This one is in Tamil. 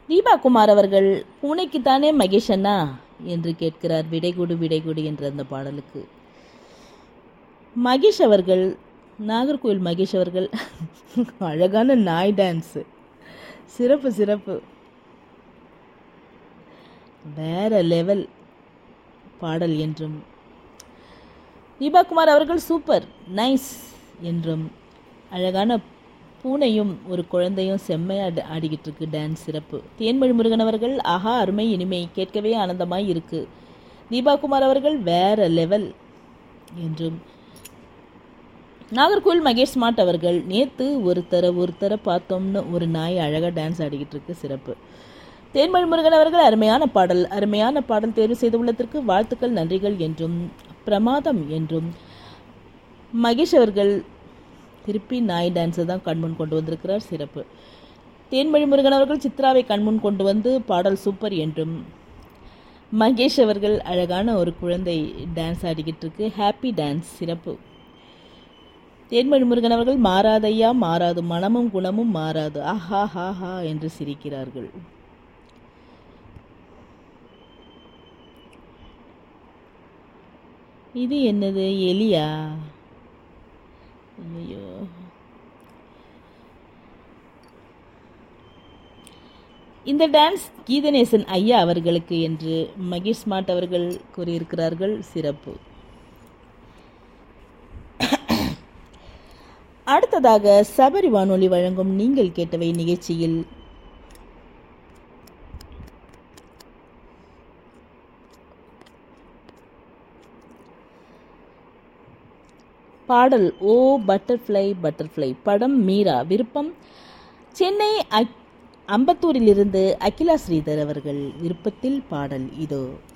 தீபா குமார் அவர்கள் பூனைக்குத்தானே மகேஷ் அண்ணா என்று கேட்கிறார் விடைகொடு விடைகொடு என்ற அந்த பாடலுக்கு மகேஷ் அவர்கள் நாகர்கோவில் மகேஷ் அவர்கள் அழகான நாய் டான்ஸு சிறப்பு சிறப்பு வேற லெவல் பாடல் என்றும் தீபாகுமார் அவர்கள் சூப்பர் நைஸ் என்றும் அழகான பூனையும் ஒரு குழந்தையும் செம்மையா ஆடி- ஆடிக்கிட்டு இருக்கு டான்ஸ் சிறப்பு தேன்மொழி முருகன் அவர்கள் ஆஹா அருமை இனிமை கேட்கவே ஆனந்தமாய் இருக்கு தீபாகுமார் அவர்கள் வேற லெவல் என்றும் நாகர்கோவில் மகேஷ் ஸ்மார்ட் அவர்கள் நேத்து ஒருத்தர ஒருத்தர பார்த்தோம்னு ஒரு நாய் அழகா டான்ஸ் ஆடிக்கிட்டு இருக்கு சிறப்பு தேன்மொழி முருகன் அவர்கள் அருமையான பாடல் அருமையான பாடல் தேர்வு செய்துள்ளதற்கு வாழ்த்துக்கள் நன்றிகள் என்றும் பிரமாதம் என்றும் மகேஷ் அவர்கள் திருப்பி நாய் டான்ஸை தான் கண்முன் கொண்டு வந்திருக்கிறார் சிறப்பு தேன்மொழி முருகன் அவர்கள் சித்ராவை கண்முன் கொண்டு வந்து பாடல் சூப்பர் என்றும் மகேஷ் அவர்கள் அழகான ஒரு குழந்தை டான்ஸ் ஆடிக்கிட்டு இருக்கு ஹாப்பி டான்ஸ் சிறப்பு தேன்மொழி முருகன் அவர்கள் மாறாதையா மாறாது மனமும் குணமும் மாறாது ஆஹா ஹா ஹா என்று சிரிக்கிறார்கள் இது என்னது எலியா ஐயோ இந்த டான்ஸ் கீதநேசன் ஐயா அவர்களுக்கு என்று மகேஷ் ஸ்மார்ட் அவர்கள் கூறியிருக்கிறார்கள் சிறப்பு அடுத்ததாக சபரி வானொலி வழங்கும் நீங்கள் கேட்டவை நிகழ்ச்சியில் பாடல் ஓ பட்டர்ஃப்ளை பட்டர்ஃப்ளை படம் மீரா விருப்பம் சென்னை அக்- அம்பத்தூரிலிருந்து அகிலா ஸ்ரீதர் அவர்கள் விருப்பத்தில் பாடல் இதோ